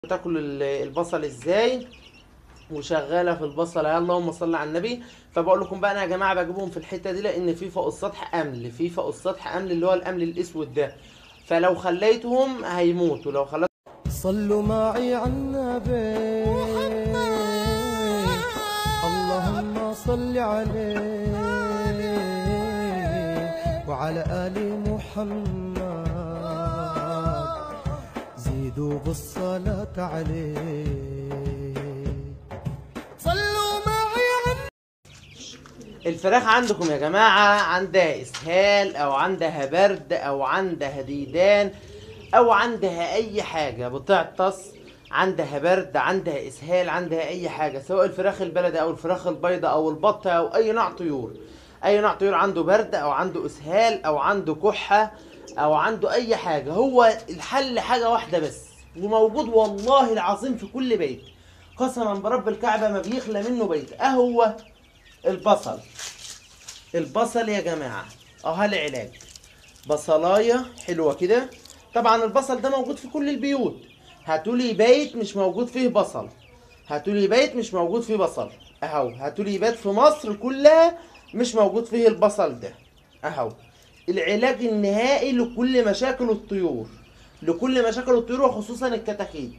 بتاكل ال- البصل ازاي وشغاله في البصل يا اللهم صل على النبي فبقول لكم بقى انا يا جماعه بجيبهم في الحته دي لان في فوق السطح امل في فوق السطح امل اللي هو الامل الاسود ده فلو خليتهم هيموتوا لو خليت صلوا معي على النبي اللهم صل عليه وعلى آل محمد زيدوا بالصلاة عليه صلوا معي على الفراخ عندكم يا جماعة عندها إسهال أو عندها برد أو عندها ديدان أو عندها أي حاجة بتعطس عندها برد عندها إسهال عندها أي حاجة سواء الفراخ البلدي أو الفراخ البيضة أو البط أو أي نوع طيور أي نوع طيور عنده برد أو عنده إسهال أو عنده كحة أو عنده أي حاجة هو الحل حاجة واحدة بس وموجود والله العظيم في كل بيت قسما برب الكعبة ما بيخلى منه بيت أهو البصل البصل يا جماعة اهو العلاج بصلاية حلوة كده طبعا البصل ده موجود في كل البيوت هاتولي بيت مش موجود فيه بصل هاتولي بيت مش موجود فيه بصل اهو هاتولي بيت في مصر كلها مش موجود فيه البصل ده اهو العلاج النهائي لكل مشاكل الطيور لكل مشاكل الطيور وخصوصا الكتاكيت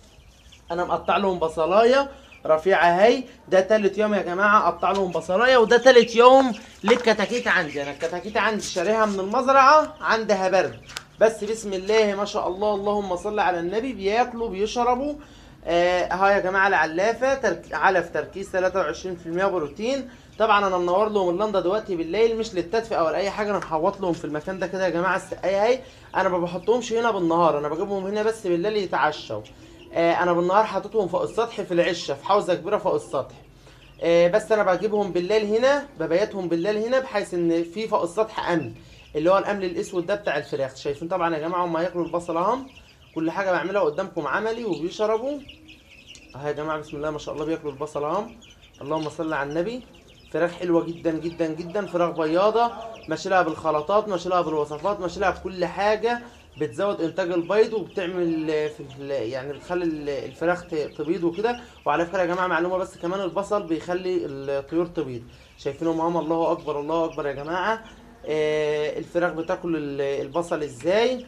انا مقطع لهم بصلايه رفيعه اهي ده تالت يوم يا جماعه اقطع لهم بصلايه وده تالت يوم للكتاكيت عندي انا الكتاكيت عندي شاريها من المزرعه عندها برد بس بسم الله ما شاء الله اللهم صل على النبي بياكلوا بيشربوا آه، اهو يا جماعه العلافه ترك... علف تركيز 23% بروتين طبعا انا منور لهم اللندا دلوقتي بالليل مش للتدفئه ولا اي حاجه انا محوط لهم في المكان ده كده يا جماعه السقايه اهي انا ما بحطهمش هنا بالنهار انا بجيبهم هنا بس بالليل يتعشوا آه، انا بالنهار حاططهم فوق السطح في العشه في حوزه كبيره فوق السطح آه، بس انا بجيبهم بالليل هنا ببيتهم بالليل هنا بحيث ان في فوق السطح امن اللي هو الامل الاسود ده بتاع الفراخ شايفين طبعا يا جماعه هم هياكلوا البصل اهم كل حاجه بعملها قدامكم عملي وبيشربوا اهو يا جماعه بسم الله ما شاء الله بياكلوا البصل اهم اللهم صل على النبي فراخ حلوه جدا جدا جدا فراخ بياضه ماشي لها بالخلطات ماشي لها بالوصفات ماشي لها بكل حاجه بتزود انتاج البيض وبتعمل في ال- يعني بتخلي ال- الفراخ ت- تبيض وكده وعلى فكره يا جماعه معلومه بس كمان البصل بيخلي الطيور تبيض شايفينهم هم الله اكبر الله اكبر يا جماعه آه، الفراخ بتاكل ال- البصل ازاي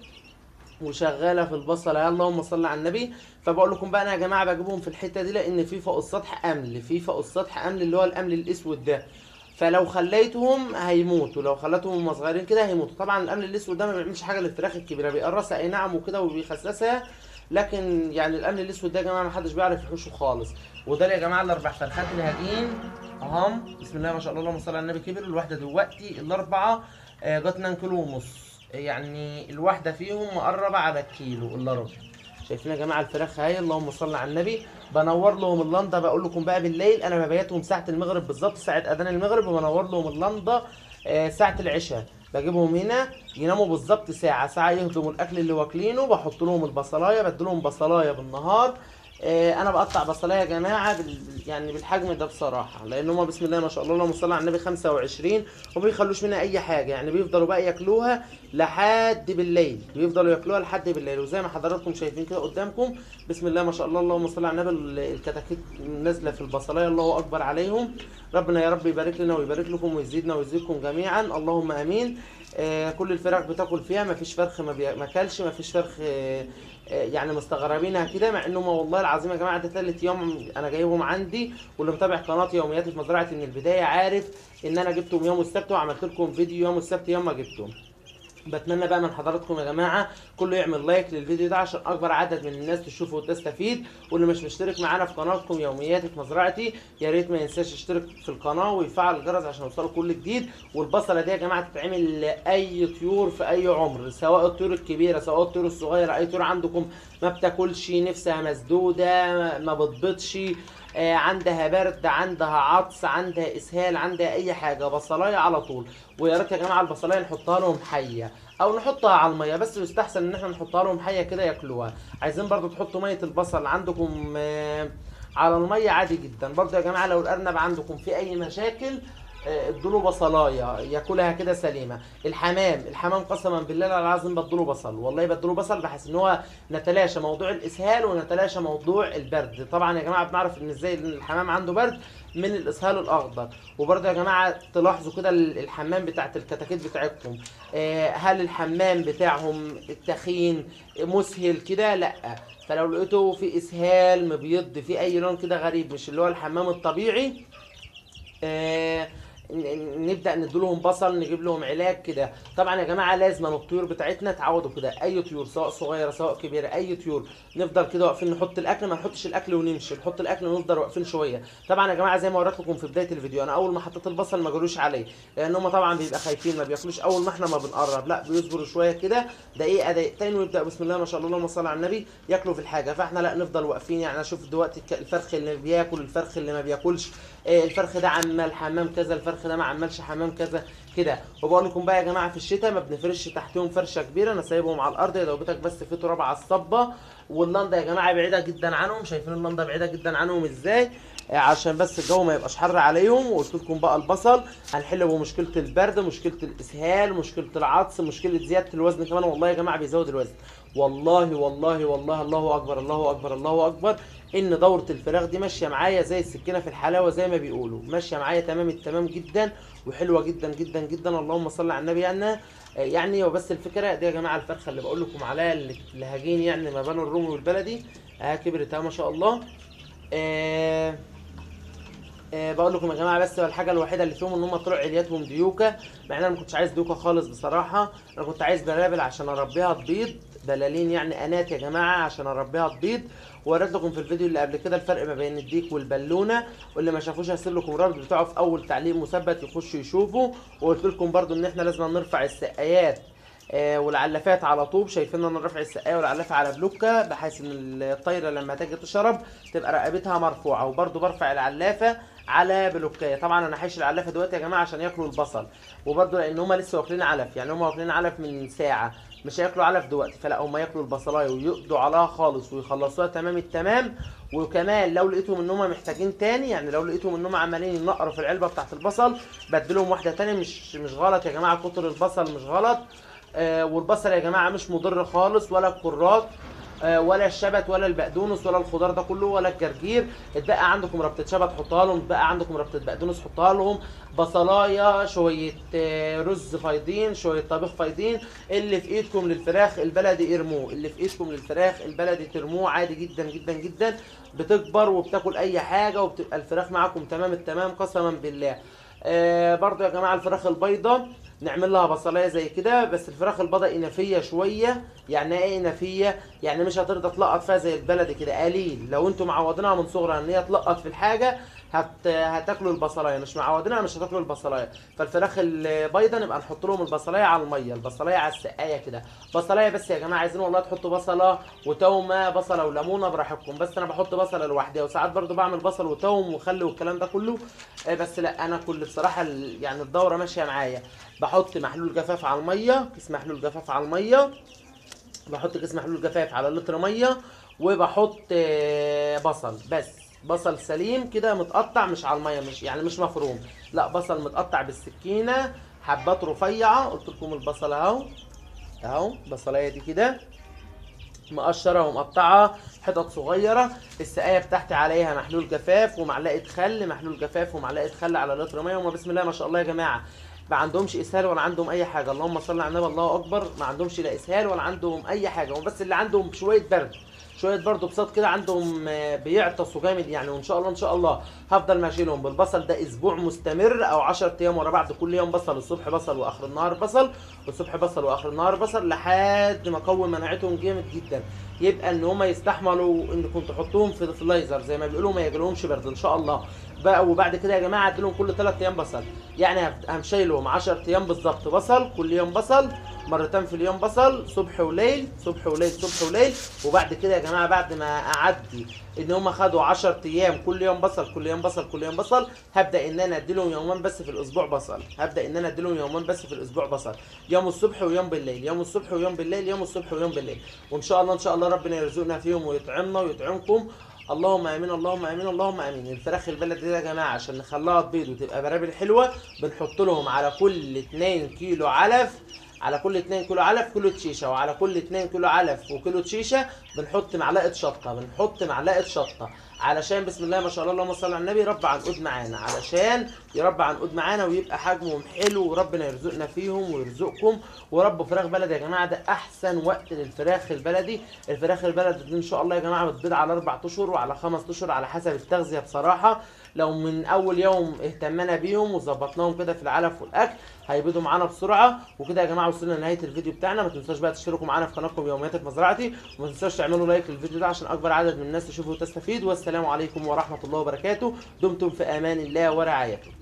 وشغاله في البصل يا اللهم صل على النبي فبقول لكم بقى انا يا جماعه بجيبهم في الحته دي لان في فوق السطح امل في فوق السطح امل اللي هو الامل الاسود ده فلو خليتهم هيموتوا لو خليتهم هم صغيرين كده هيموتوا طبعا الامل الاسود ده ما بيعملش حاجه للفراخ الكبيره بيقرصها اي نعم وكده وبيخسسها لكن يعني الامل الاسود ده يا جماعه ما حدش بيعرف يحوشه خالص وده يا جماعه الاربع فرخات الهجين اهم بسم الله ما شاء الله اللهم صل على النبي كبر الواحده دلوقتي الاربعه آه، جت 2 كيلو ونص يعني الواحده فيهم مقربه على الكيلو الا ربع شايفين يا جماعه الفراخ اهي اللهم صل على النبي بنور لهم اللندا بقول لكم بقى بالليل انا ببيتهم ساعه المغرب بالظبط ساعه اذان المغرب وبنور لهم اللندا آه، ساعه العشاء بجيبهم هنا يناموا بالظبط ساعه ساعه يهضموا الاكل اللي واكلينه بحط لهم البصلايه بديلهم بصلايه بالنهار آه، انا بقطع بصلايه يا جماعه بال... يعني بالحجم ده بصراحه لان هم بسم الله ما شاء الله اللهم صل على النبي 25 وما بيخلوش منها اي حاجه يعني بيفضلوا بقى ياكلوها لحد بالليل بيفضلوا ياكلوها لحد بالليل وزي ما حضراتكم شايفين كده قدامكم بسم الله ما شاء الله اللهم صل على النبي ال- الكتاكيت نازله في البصلايه الله اكبر عليهم ربنا يا رب يبارك لنا ويبارك لكم ويزيدنا ويزيدكم جميعا اللهم امين آه كل الفراخ بتاكل فيها ما فيش فرخ ما, بي... ما كلش ما فيش فرخ آه آه، يعني مستغربينها كده مع انهم والله العظيم يا جماعه ده تالت يوم انا جايبهم عندي واللي متابع قناه يومياتي في مزرعه من البدايه عارف ان انا جبتهم يوم السبت وعملت لكم فيديو يوم السبت يوم ما جبتهم بتمنى بقى من حضراتكم يا جماعه كله يعمل لايك للفيديو ده عشان اكبر عدد من الناس تشوفه وتستفيد واللي مش مشترك معانا في قناتكم يومياتي في مزرعتي يا ريت ما ينساش يشترك في القناه ويفعل الجرس عشان يوصله كل جديد والبصله دي يا جماعه تتعمل لاي طيور في اي عمر سواء الطيور الكبيره سواء الطيور الصغيره اي طيور عندكم ما بتاكلش نفسها مسدوده ما بتبطش آه، عندها برد عندها عطس عندها اسهال عندها اي حاجه بصلايه على طول ويا ريت يا جماعه البصلايه نحطها لهم حيه او نحطها على الميه بس يستحسن ان احنا نحطها لهم حيه كده ياكلوها عايزين برضو تحطوا ميه البصل عندكم آه، على الميه عادي جدا برضو يا جماعه لو الارنب عندكم في اي مشاكل آه، ادوا له بصلايه ياكلها كده سليمه الحمام الحمام قسما بالله العظيم بدوا له بصل والله بدوا له بصل بحيث ان هو نتلاشى موضوع الاسهال ونتلاشى موضوع البرد طبعا يا جماعه بنعرف ان ازاي الحمام عنده برد من الاسهال الاخضر وبرضه يا جماعه تلاحظوا كده ال- الحمام بتاعت الكتاكيت بتاعتكم آه، هل الحمام بتاعهم التخين مسهل كده لا فلو لقيته في اسهال مبيض في اي لون كده غريب مش اللي هو الحمام الطبيعي آه، ن- ن- نبدا نديلهم بصل نجيب لهم علاج كده طبعا يا جماعه لازم الطيور بتاعتنا تعودوا كده اي طيور سواء صغيره سواء كبيره اي طيور نفضل كده واقفين نحط الاكل ما نحطش الاكل ونمشي نحط الاكل ونفضل واقفين شويه طبعا يا جماعه زي ما وريت لكم في بدايه الفيديو انا اول ما حطيت البصل ما جروش عليه لان هم طبعا بيبقى خايفين ما بياكلوش اول ما احنا ما بنقرب لا بيصبروا شويه كده دقيقه دقيقتين ويبدا بسم الله ما شاء الله اللهم صل على النبي ياكلوا في الحاجه فاحنا لا نفضل واقفين يعني اشوف دلوقتي الك- الفرخ اللي بياكل الفرخ اللي ما بياكلش آه، الفرخ ده عمال حمام كذا الفرخ ده ما عملش حمام كذا كده وبقول لكم بقى يا جماعه في الشتاء ما بنفرش تحتهم فرشه كبيره انا سايبهم على الارض يا دوبتك بس في تراب على الصبه واللنده يا جماعه بعيده جدا عنهم شايفين اللنده بعيده جدا عنهم ازاي آه، عشان بس الجو ما يبقاش حر عليهم وقلت لكم بقى البصل هنحل بمشكله البرد مشكله الاسهال مشكله العطس مشكله زياده الوزن كمان والله يا جماعه بيزود الوزن والله والله والله الله اكبر الله اكبر الله اكبر ان دوره الفراخ دي ماشيه معايا زي السكينه في الحلاوه زي ما بيقولوا ماشيه معايا تمام التمام جدا وحلوه جدا جدا جدا اللهم صل على النبي يعني يعني وبس الفكره دي يا جماعه الفرخه اللي بقول لكم عليها اللي اللي هجين يعني ما بين الرومي والبلدي آه كبرت اهي ما شاء الله آه آه بقول لكم يا جماعه بس هو الحاجه الوحيده اللي فيهم ان هم طلعوا علياتهم ديوكه مع ان انا ما كنتش عايز ديوكه خالص بصراحه انا كنت عايز بلابل عشان اربيها تبيض بلالين يعني انات يا جماعه عشان اربيها تبيض ووريت لكم في الفيديو اللي قبل كده الفرق ما بين الديك والبالونه واللي ما شافوش هسيب لكم الرابط بتاعه في اول تعليق مثبت يخشوا يشوفوا وقلت لكم برضو ان احنا لازم نرفع السقايات آه، والعلافات على طوب شايفين ان انا رافع السقايه والعلافه على بلوكه بحيث ان الطايره لما تيجي تشرب تبقى رقبتها مرفوعه وبرده برفع العلافه على بلوكايه طبعا انا حايش العلافه دلوقتي يا جماعه عشان ياكلوا البصل وبرده لان هم لسه واكلين علف يعني هم واكلين علف من ساعه مش هياكلوا علف دلوقتي فلا هم ياكلوا البصلايه ويقضوا عليها خالص ويخلصوها تمام التمام وكمان لو لقيتهم ان هم محتاجين تاني يعني لو لقيتهم ان هم عمالين ينقروا في العلبه بتاعت البصل بدلهم واحده تاني مش مش غلط يا جماعه كتر البصل مش غلط آه والبصل يا جماعه مش مضر خالص ولا الكرات آه، ولا الشبت ولا البقدونس ولا الخضار ده كله ولا الجرجير اتبقى عندكم ربطه شبت حطها لهم اتبقى عندكم ربطه بقدونس حطها لهم بصلايه شويه آه، رز فايضين شويه طبيخ فايضين اللي في ايدكم للفراخ البلدي ارموه اللي في ايدكم للفراخ البلدي ترموه عادي جدا جدا جدا بتكبر وبتاكل اي حاجه وبتبقى الفراخ معاكم تمام التمام قسما بالله آه برضو يا جماعه الفراخ البيضه نعمل لها بصلايه زي كده بس الفراخ البيضه انافيه شويه يعني ايه انافيه يعني مش هترضى تلقط فيها زي البلدي كده قليل لو انتم معودينها من صغرها ان هي تلقط في الحاجه هت... هتاكلوا البصلايه مش معودينها مش هتاكلوا البصلايه فالفراخ البيضه نبقى نحط لهم البصلايه على الميه البصلايه على السقايه كده بصلايه بس يا جماعه عايزين والله تحطوا بصله وتومه بصله وليمونه براحتكم بس انا بحط بصله لوحدها وساعات برضو بعمل بصل وتوم وخل والكلام ده كله آه، بس لا انا كل بصراحه ال- يعني الدوره ماشيه معايا بحط محلول جفاف على الميه كيس محلول جفاف على الميه بحط كيس محلول جفاف على لتر ميه وبحط آه، بصل بس بصل سليم كده متقطع مش على الميه مش يعني مش مفروم لا بصل متقطع بالسكينه حبات رفيعه قلت لكم البصل اهو اهو بصلايه دي كده مقشره ومقطعه حتت صغيره السقايه بتاعتي عليها محلول جفاف ومعلقه خل محلول جفاف ومعلقه خل على لتر ميه وما بسم الله ما شاء الله يا جماعه ما عندهمش اسهال ولا عندهم اي حاجه اللهم صل على النبي الله اكبر ما عندهمش لا اسهال ولا عندهم اي حاجه هم بس اللي عندهم شويه برد شويه برضه بساط كده عندهم آه، بيعطسوا جامد يعني وان شاء الله ان شاء الله هفضل ماشي لهم بالبصل ده اسبوع مستمر او 10 ايام ورا بعض كل يوم بصل الصبح بصل واخر النهار بصل والصبح بصل واخر النهار بصل لحد ما اقوي مناعتهم جامد جدا يبقى ان هم يستحملوا انكم تحطوهم في الفلايزر زي ما بيقولوا ما يجيلهمش برد ان شاء الله بقى وبعد كده يا جماعه اديلهم كل 3 ايام بصل يعني هف- همشي لهم 10 ايام بالظبط بصل كل يوم بصل مرتين في اليوم بصل صبح وليل صبح وليل صبح وليل وبعد كده يا جماعه بعد ما اعدي ان هم خدوا 10 ايام كل يوم بصل كل يوم بصل كل يوم بصل هبدا ان انا اديلهم يومين بس في الاسبوع بصل هبدا ان انا اديلهم يومين بس في الاسبوع بصل يوم الصبح ويوم بالليل يوم الصبح ويوم بالليل يوم الصبح ويوم بالليل وان شاء الله ان شاء الله ربنا يرزقنا فيهم ويطعمنا ويطعمكم اللهم امين اللهم امين اللهم امين الفراخ البلدي دي يا جماعه عشان نخليها تبيض وتبقى برابل حلوه بنحط لهم على كل 2 كيلو علف على كل 2 كيلو علف كيلو شيشه وعلى كل 2 كيلو علف وكيلو شيشه بنحط معلقه شطه بنحط معلقه شطه علشان بسم الله ما شاء الله اللهم صل على النبي يربى عنقود معانا علشان يربى عنقود معانا ويبقى حجمهم حلو وربنا يرزقنا فيهم ويرزقكم وربوا فراخ بلدي يا جماعه ده احسن وقت للفراخ البلدي الفراخ البلدي دي ان شاء الله يا جماعه بتبيض على اربع اشهر وعلى خمس اشهر على حسب التغذيه بصراحه لو من اول يوم اهتمنا بيهم وظبطناهم كده في العلف والاكل هيبيضوا معانا بسرعه وكده يا جماعه وصلنا لنهايه الفيديو بتاعنا ما تنسوش بقى تشتركوا معانا في قناتكم يوميات في مزرعتي وما تنسوش تعملوا لايك للفيديو ده عشان اكبر عدد من الناس تشوفه وتستفيد والسلام عليكم ورحمه الله وبركاته دمتم في امان الله ورعايته